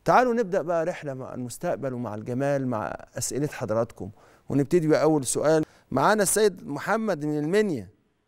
تعالوا نبدا بقى رحله مع المستقبل ومع الجمال مع اسئله حضراتكم ونبتدي باول سؤال معانا السيد محمد من المنيا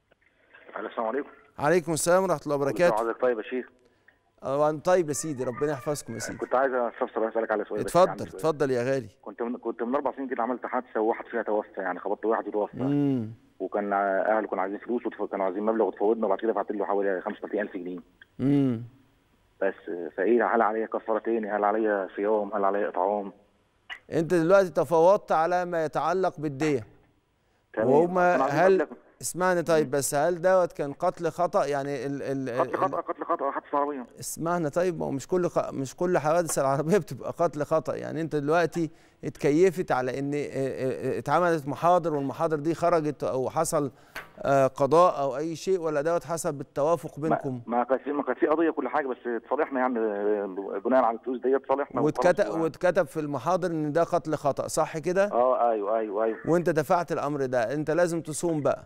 السلام عليكم عليكم السلام ورحمه الله وبركاته حضرتك طيب يا شيخ أه، طيب يا سيدي ربنا يحفظكم يا سيدي كنت عايز استفسر اسالك على سؤال بس اتفضل عندي سؤال. اتفضل يا غالي كنت من كنت من اربع سنين كده عملت حادثه وواحد فيها توفى يعني خبطت واحد وتوفى امم وكان اهله كانوا عايزين فلوس وكانوا عايزين مبلغ وتفوضنا وبعد كده دفعت له حوالي 35000 جنيه امم بس فايه هل عليا كفاره تاني هل عليا صيام هل عليا اطعام انت دلوقتي تفاوضت على ما يتعلق بالديه تمام. وهما كانوا عايزين هل مبلغ. اسمعني طيب بس هل دوت كان قتل خطا يعني ال ال قتل ال- خطا قتل خطا حادثه عربيه اسمعنا طيب ما هو مش كل ق- مش كل حوادث العربيه بتبقى قتل خطا يعني انت دلوقتي اتكيفت على ان اه، اه، اه، اتعملت محاضر والمحاضر دي خرجت او حصل اه، قضاء او اي شيء ولا دوت حصل بالتوافق بينكم ما ما كانت في ما كانت في قضيه كل حاجه بس تصالحنا يعني بناء على الفلوس ديت تصالحنا واتكتب وخلاص. واتكتب في المحاضر ان ده قتل خطا صح كده اه ايوه ايوه ايوه وانت دفعت الامر ده انت لازم تصوم بقى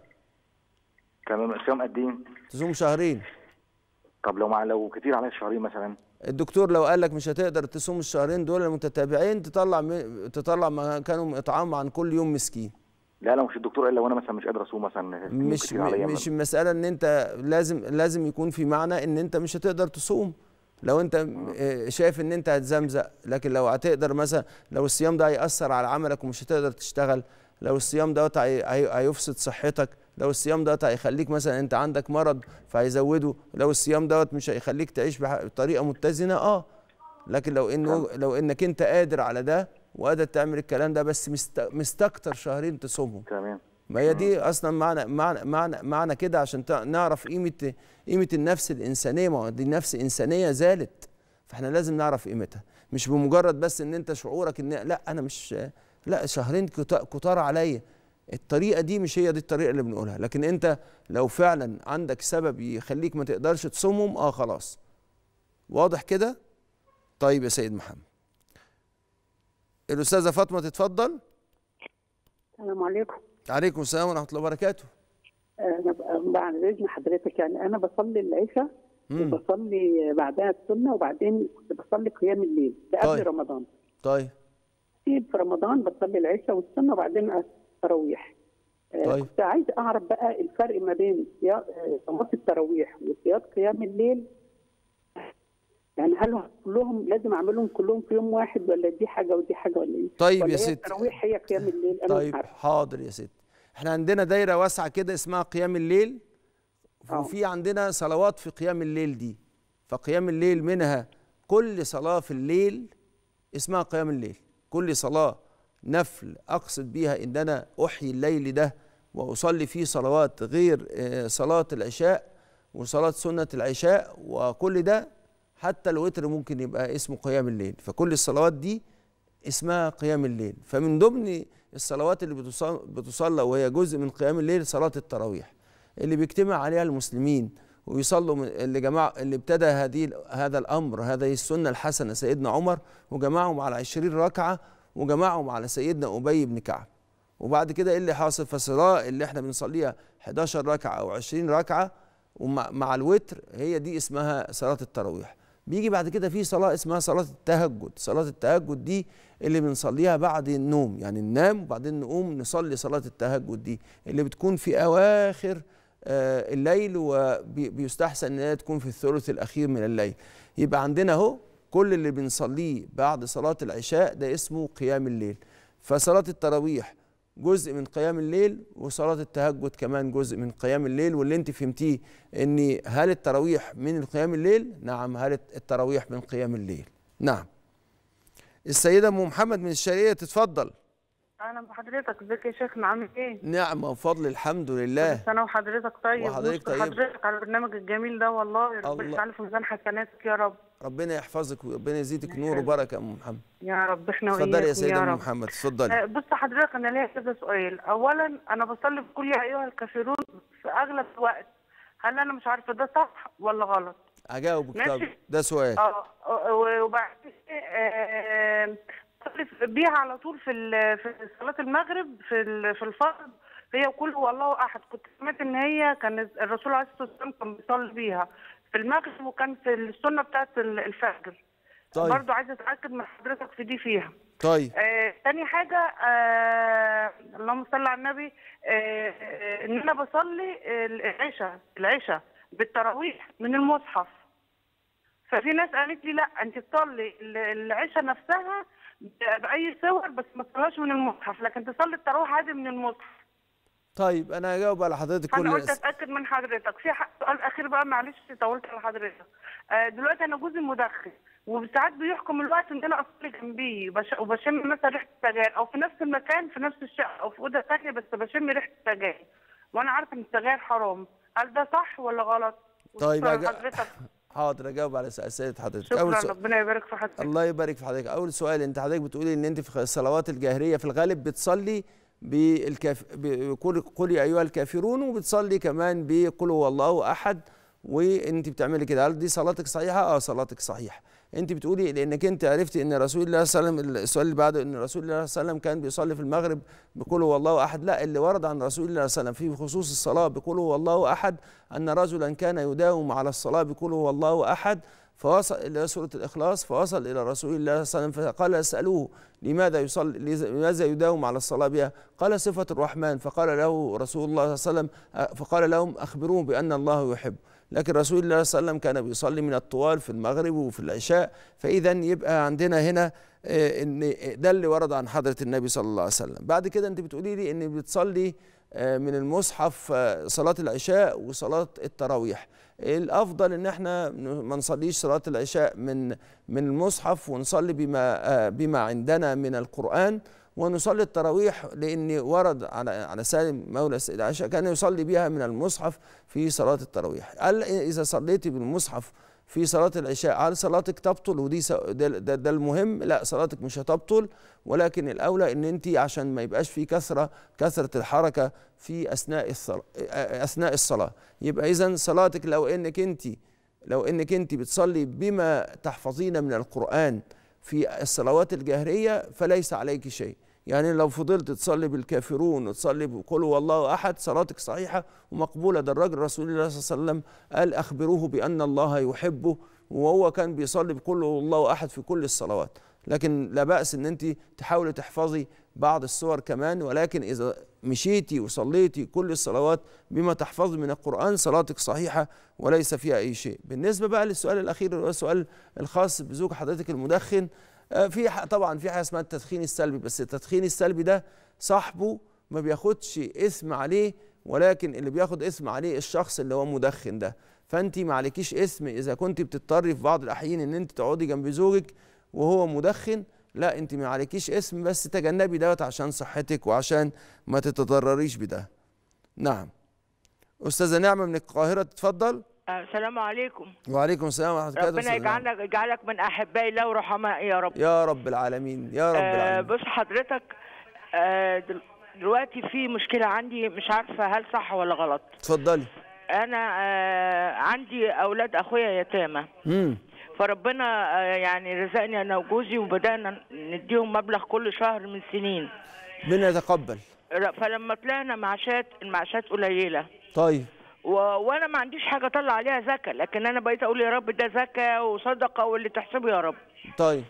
تمام صيام قد ايه؟ تصوم شهرين طب لو مع لو كتير عليا شهرين مثلا الدكتور لو قال لك مش هتقدر تصوم الشهرين دول المتتابعين تطلع م- تطلع ما كانوا اطعام عن كل يوم مسكين لا لو مش الدكتور قال لو انا مثلا مش قادر اصوم مثلا مش كتير عليا م- مش المساله ان انت لازم لازم يكون في معنى ان انت مش هتقدر تصوم لو انت م- آه، شايف ان انت هتزمزق لكن لو هتقدر مثلا لو الصيام ده هيأثر على عملك ومش هتقدر تشتغل لو الصيام دوت هي- هي- هيفسد صحتك لو الصيام دوت هيخليك مثلا انت عندك مرض فهيزوده لو الصيام دوت مش هيخليك تعيش بح- بطريقه متزنه اه لكن لو انه لو انك انت قادر على ده وقادر تعمل الكلام ده بس مست- مستكتر شهرين تصومهم تمام ما هي دي اصلا معنى معنى معنى معنى كده عشان تع- نعرف قيمه قيمه النفس الانسانيه ما هو دي نفس انسانيه زالت فاحنا لازم نعرف قيمتها مش بمجرد بس ان انت شعورك ان لا انا مش لا شهرين كتا- كتار عليا الطريقه دي مش هي دي الطريقه اللي بنقولها لكن انت لو فعلا عندك سبب يخليك ما تقدرش تصومهم اه خلاص واضح كده طيب يا سيد محمد الاستاذه فاطمه تتفضل السلام عليكم عليكم السلام ورحمه الله وبركاته انا ب- بعد اذن حضرتك يعني انا بصلي العشاء مم. وبصلي بعدها السنه وبعدين كنت بصلي قيام الليل ده قبل طيب. رمضان طيب في في رمضان بصلي العشاء والسنه وبعدين التراويح آه، طيب. كنت عايز اعرف بقى الفرق ما بين صيا- آه، صلاه التراويح وصيام قيام الليل يعني هل هم كلهم لازم اعملهم كلهم في يوم واحد ولا دي حاجه ودي حاجه ولا ايه؟ طيب ولا يا هي ست. التراويح هي قيام الليل انا مش طيب عارفه حاضر يا ست احنا عندنا دايره واسعه كده اسمها قيام الليل آه. وفي عندنا صلوات في قيام الليل دي فقيام الليل منها كل صلاه في الليل اسمها قيام الليل كل صلاه نفل اقصد بيها ان انا احيي الليل ده واصلي فيه صلوات غير آه، صلاه العشاء وصلاه سنه العشاء وكل ده حتى الوتر ممكن يبقى اسمه قيام الليل فكل الصلوات دي اسمها قيام الليل فمن ضمن الصلوات اللي بتصلى, بتصلى وهي جزء من قيام الليل صلاة التراويح اللي بيجتمع عليها المسلمين ويصلوا من اللي جماعة اللي ابتدى هذه هذا الأمر هذه السنة الحسنة سيدنا عمر وجمعهم على 20 ركعة وجمعهم على سيدنا أبي بن كعب وبعد كده ايه اللي حاصل فالصلاة اللي احنا بنصليها 11 ركعة أو 20 ركعة ومع مع الوتر هي دي اسمها صلاة التراويح بيجي بعد كده في صلاة اسمها صلاة التهجد صلاة التهجد دي اللي بنصليها بعد النوم يعني ننام وبعدين نقوم نصلي صلاة التهجد دي اللي بتكون في أواخر آه، الليل وبيستحسن ان هي تكون في الثلث الأخير من الليل يبقى عندنا اهو كل اللي بنصليه بعد صلاة العشاء ده اسمه قيام الليل فصلاة التراويح جزء من قيام الليل وصلاة التهجد كمان جزء من قيام الليل واللي انت فهمتيه ان هل التراويح من قيام الليل؟ نعم هل التراويح من قيام الليل؟ نعم. السيدة ام محمد من الشرقية تتفضل. اهلا بحضرتك ازيك يا شيخنا عامل ايه؟ نعمة وفضل الحمد لله. كل سنه وحضرتك طيب وحضرتك نشكر طيبة. حضرتك على البرنامج الجميل ده والله الله. ربنا يجعله في ميزان حسناتك يا رب ربنا يحفظك وربنا يزيدك نور يخليك. وبركة يا ام محمد. يا رب احنا اتفضلي يا وإياكم سيدة يا ام رب محمد اتفضلي. آه، بص حضرتك انا ليا كذا سؤال اولا انا بصلي في كل يا ايها الكافرون في اغلب الوقت هل انا مش عارفه ده صح ولا غلط؟ هجاوبك ماشي. طب ده سؤال. اه آه، وبعدين آه، بصلي بيها على طول في ال- في صلاه المغرب في ال- في الفرض هي كل والله احد كنت سمعت ان هي كان الرسول عليه الصلاه والسلام كان بيصلي بيها في المغرب وكان في السنه بتاعت ال- الفجر طيب. برضو عايزه اتاكد من حضرتك في دي فيها طيب آه، تاني حاجة آه، اللهم صل على النبي آه، آه، إن أنا بصلي العشاء العشاء بالتراويح من المصحف ففي ناس قالت لي لا أنت تصلي ال- العشاء نفسها ب- بأي صور بس ما تصليهاش من المصحف لكن تصلي التراويح عادي من المصحف طيب انا هجاوب على حضرتك كل فأنا قلت الأس- أتأكد من حضرتك في ح- سؤال أخير بقى معلش طولت على حضرتك آه، دلوقتي أنا جوزي مدخن وساعات بيحكم الوقت إن أنا أصلي جنبيه وبش- وبشم مثلا ريحة السجاير أو في نفس المكان في نفس الشقة أو في أوضة تانية بس بشم ريحة السجاير وأنا عارفة إن السجاير حرام هل ده صح ولا غلط؟ طيب شكرا أج- حضرتك حاضر اجاوب على اسئله حضرتك اول شكرا سؤال ربنا يبارك في حضرتك الله يبارك في حضرتك اول سؤال انت حضرتك بتقولي ان انت في الصلوات الجاهريه في الغالب بتصلي بالكاف بقول قل يا ايها الكافرون وبتصلي كمان بقل هو الله احد وانت بتعملي كده هل دي صلاتك صحيحه اه صلاتك صحيحه انت بتقولي لانك انت عرفتي ان رسول الله صلى الله عليه وسلم السؤال اللي بعده ان رسول الله صلى الله عليه وسلم كان بيصلي في المغرب بقول هو الله احد لا اللي ورد عن رسول الله صلى الله عليه وسلم في خصوص الصلاه بقول هو الله احد ان رجلا كان يداوم على الصلاه بقول هو الله احد فوصل الى سوره الاخلاص فوصل الى رسول الله صلى الله عليه وسلم فقال اسالوه لماذا يصلي لماذا يداوم على الصلاه بها؟ قال صفه الرحمن فقال له رسول الله صلى الله عليه وسلم فقال لهم اخبروه بان الله يحب لكن رسول الله صلى الله عليه وسلم كان بيصلي من الطوال في المغرب وفي العشاء فاذا يبقى عندنا هنا آه، ان ده اللي ورد عن حضره النبي صلى الله عليه وسلم بعد كده انت بتقولي لي ان بتصلي آه، من المصحف آه، صلاه العشاء وصلاه التراويح الافضل ان احنا ما نصليش صلاه العشاء من من المصحف ونصلي بما آه، بما عندنا من القران ونصلي التراويح لان ورد على على سالم مولى السيدة عائشه كان يصلي بها من المصحف في صلاه التراويح قال اذا صليتي بالمصحف في صلاة العشاء هل صلاتك تبطل ودي س- ده, ده, ده المهم لا صلاتك مش هتبطل ولكن الأولى إن أنت عشان ما يبقاش في كثرة كثرة الحركة في أثناء الصلاة أثناء الصلاة يبقى إذا صلاتك لو إنك أنت لو إنك أنت بتصلي بما تحفظين من القرآن في الصلوات الجهرية فليس عليك شيء يعني لو فضلت تصلي بالكافرون وتصلي بقول هو الله احد صلاتك صحيحه ومقبوله ده الراجل رسول الله صلى الله عليه وسلم قال اخبروه بان الله يحبه وهو كان بيصلي بقول هو الله احد في كل الصلوات لكن لا باس ان انت تحاولي تحفظي بعض السور كمان ولكن اذا مشيتي وصليتي كل الصلوات بما تحفظي من القران صلاتك صحيحه وليس فيها اي شيء بالنسبه بقى للسؤال الاخير اللي هو السؤال الخاص بزوج حضرتك المدخن آه، في ح- طبعا في حاجه اسمها التدخين السلبي بس التدخين السلبي ده صاحبه ما بياخدش اسم عليه ولكن اللي بياخد اسم عليه الشخص اللي هو مدخن ده فانت ما عليكيش اسم اذا كنت بتضطري في بعض الاحيان ان انت تقعدي جنب زوجك وهو مدخن لا انت ما عليكيش اسم بس تجنبي دوت عشان صحتك وعشان ما تتضرريش بده نعم استاذه نعمه من القاهره تتفضل السلام عليكم وعليكم السلام ورحمه الله ربنا وبركاته أستاذة نعمة. يجعلك يجعلك من احبائي الله ورحمائي يا رب يا رب العالمين يا رب آه العالمين بص حضرتك آه دل- دلوقتي في مشكلة عندي مش عارفة هل صح ولا غلط اتفضلي أنا آه عندي أولاد أخويا يتامى امم فربنا آه يعني رزقني أنا وجوزي وبدأنا نديهم مبلغ كل شهر من سنين من يتقبل ر- فلما طلعنا معاشات المعاشات قليلة طيب و... وانا ما عنديش حاجه اطلع عليها زكاه لكن انا بقيت اقول يا رب ده زكاه وصدقه واللي تحسبه يا رب طيب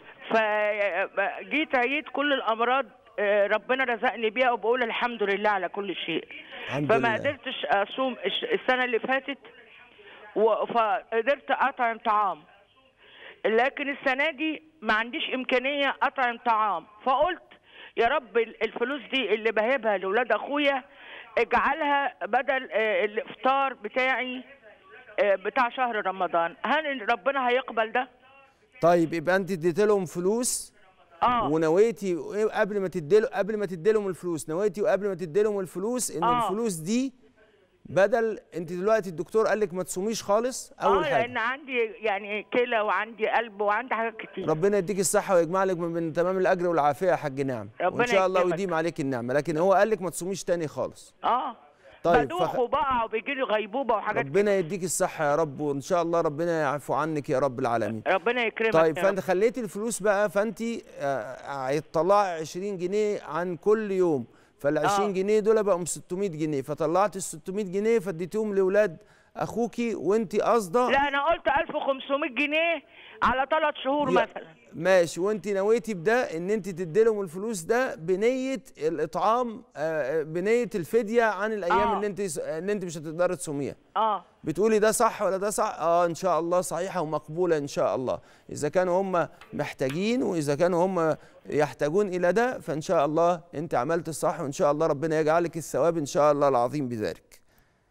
فجيت عيد كل الامراض آه، ربنا رزقني بيها وبقول الحمد لله على كل شيء الحمد فما لله قدرتش اصوم الش- السنه اللي فاتت و- فقدرت اطعم طعام لكن السنه دي ما عنديش امكانيه اطعم طعام فقلت يا رب ال- الفلوس دي اللي بهبها لاولاد اخويا اجعلها بدل آه، الافطار بتاعي آه، بتاع شهر رمضان هل ربنا هيقبل ده طيب يبقى انت اديت لهم فلوس اه ونويتي قبل ما تديله قبل ما تدي لهم الفلوس نويتي وقبل ما تدي لهم الفلوس ان آه. الفلوس دي بدل انت دلوقتي الدكتور قال لك ما تصوميش خالص اول اه حاجه لان عندي يعني كلى وعندي قلب وعندي حاجات كتير ربنا يديك الصحه ويجمع لك من تمام الاجر والعافيه يا حاج نعم ربنا وان شاء الله يكرمك. ويديم عليك النعمه لكن هو قال لك ما تصوميش تاني خالص اه طيب بدوخ فخ... وبقع وبيجي لي غيبوبه وحاجات ربنا يديك الصحه يا رب وان شاء الله ربنا يعفو عنك يا رب العالمين ربنا يكرمك طيب يا فانت رب. خليتي الفلوس بقى فانت آه، هيطلعي 20 جنيه عن كل يوم فال 20 آه. جنيه دول بقوا 600 جنيه فطلعت ال 600 جنيه فاديتيهم لاولاد اخوكي وانت قاصده لا انا قلت 1500 جنيه على ثلاث شهور يا- مثلا ماشي وانت نويتي بده ان انت تدي لهم الفلوس ده بنيه الاطعام آه، بنيه الفديه عن الايام آه. اللي انت اللي انت مش هتقدري تصوميها اه بتقولي ده صح ولا ده صح اه ان شاء الله صحيحه ومقبوله ان شاء الله اذا كانوا هم محتاجين واذا كانوا هم يحتاجون الى ده فان شاء الله انت عملت الصح وان شاء الله ربنا يجعلك الثواب ان شاء الله العظيم بذلك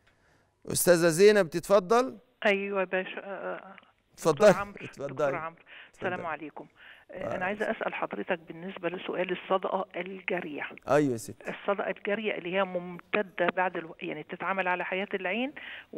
استاذه زينب تتفضل ايوه يا باشا آه، اتفضلي دكتور عمرو دكتور اتفضلي عمرو السلام اتفضلي. عليكم آه، انا عايزه اسال حضرتك بالنسبه لسؤال الصدقه الجاريه ايوه يا ست الصدقه الجاريه اللي هي ممتده بعد الو... يعني تتعمل على حياه العين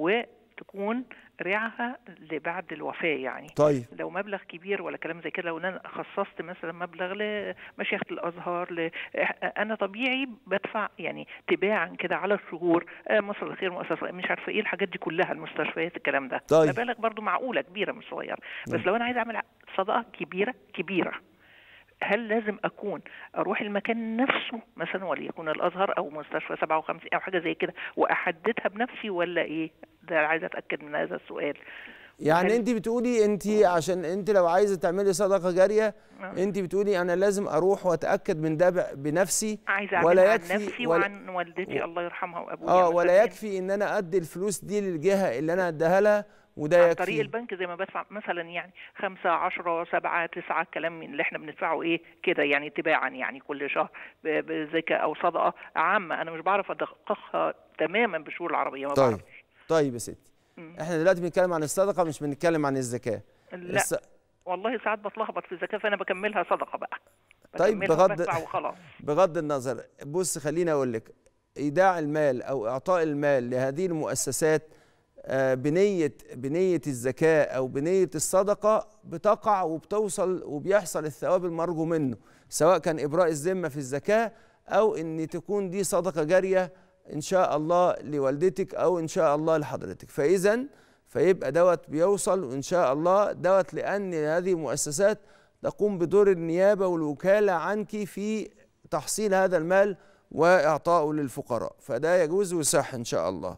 وتكون ريعها لبعد الوفاه يعني طيب لو مبلغ كبير ولا كلام زي كده لو انا خصصت مثلا مبلغ لمشيخه الازهر ل... انا طبيعي بدفع يعني تباعا كده على الشهور آه، مصر الخير مؤسسه مش عارفه ايه الحاجات دي كلها المستشفيات الكلام ده طيب. مبالغ برضو معقوله كبيره مش صغيره بس نعم. لو انا عايز اعمل صدقه كبيره كبيره هل لازم اكون اروح المكان نفسه مثلا وليكن الازهر او مستشفى 57 او حاجه زي كده واحددها بنفسي ولا ايه ده عايزه اتاكد من هذا السؤال يعني هل- انت بتقولي انت عشان انت لو عايزه تعملي صدقه جاريه آه. انت بتقولي انا لازم اروح واتاكد من ده ب- بنفسي عايزه اعملها ولا عن يكفي نفسي ولا وعن والدتي الله يرحمها وابويا اه مثلاً ولا يعني. يكفي ان انا ادي الفلوس دي للجهه اللي انا اديها لها وده عن يكفي طريق البنك زي ما بدفع مثلا يعني خمسة عشرة سبعة تسعة كلام من اللي احنا بندفعه ايه كده يعني تباعا يعني كل شهر ب- بزكاة او صدقة عامة انا مش بعرف ادققها تماما بالشهور العربية ما طيب بعرف طيب يا ستي احنا دلوقتي بنتكلم عن الصدقه مش بنتكلم عن الزكاه لا الس- والله ساعات بتلخبط في الزكاة فانا بكملها صدقة بقى طيب بكملها بغض وبدفع وخلاص بغض النظر بص خليني اقول لك ايداع المال او اعطاء المال لهذه المؤسسات آه، بنيه بنيه الزكاه او بنيه الصدقه بتقع وبتوصل وبيحصل الثواب المرجو منه سواء كان ابراء الذمه في الزكاه او ان تكون دي صدقه جاريه ان شاء الله لوالدتك او ان شاء الله لحضرتك فاذا فيبقى دوت بيوصل وان شاء الله دوت لان هذه المؤسسات تقوم بدور النيابه والوكاله عنك في تحصيل هذا المال واعطائه للفقراء فده يجوز ويصح ان شاء الله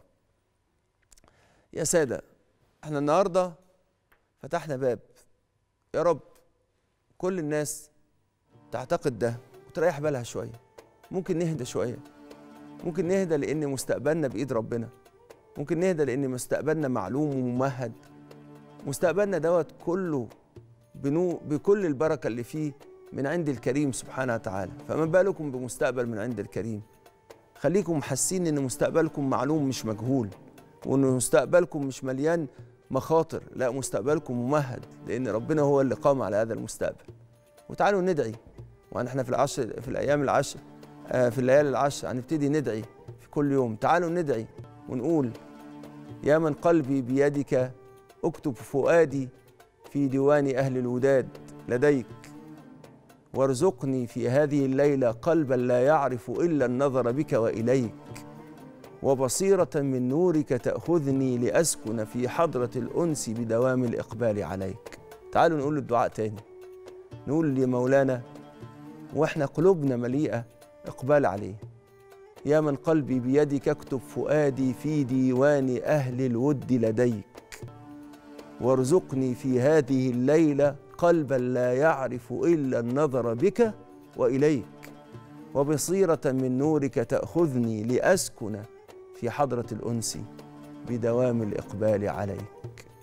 يا ساده احنا النهارده فتحنا باب يا رب كل الناس تعتقد ده وتريح بالها شويه ممكن نهدى شويه ممكن نهدى لان مستقبلنا بايد ربنا ممكن نهدى لان مستقبلنا معلوم وممهد مستقبلنا دوت كله بنو بكل البركه اللي فيه من عند الكريم سبحانه وتعالى فما بالكم بمستقبل من عند الكريم خليكم حاسين ان مستقبلكم معلوم مش مجهول وان مستقبلكم مش مليان مخاطر لا مستقبلكم ممهد لان ربنا هو اللي قام على هذا المستقبل وتعالوا ندعي وان احنا في العشر في الايام العشر آه في الليالي العشر هنبتدي ندعي في كل يوم تعالوا ندعي ونقول يا من قلبي بيدك اكتب فؤادي في ديوان اهل الوداد لديك وارزقني في هذه الليله قلبا لا يعرف الا النظر بك واليك وبصيره من نورك تاخذني لاسكن في حضره الانس بدوام الاقبال عليك تعالوا نقول الدعاء تاني نقول لمولانا واحنا قلوبنا مليئه اقبال عليه يا من قلبي بيدك اكتب فؤادي في ديوان اهل الود لديك وارزقني في هذه الليله قلبا لا يعرف الا النظر بك واليك وبصيره من نورك تاخذني لاسكن في حضره الانس بدوام الاقبال عليك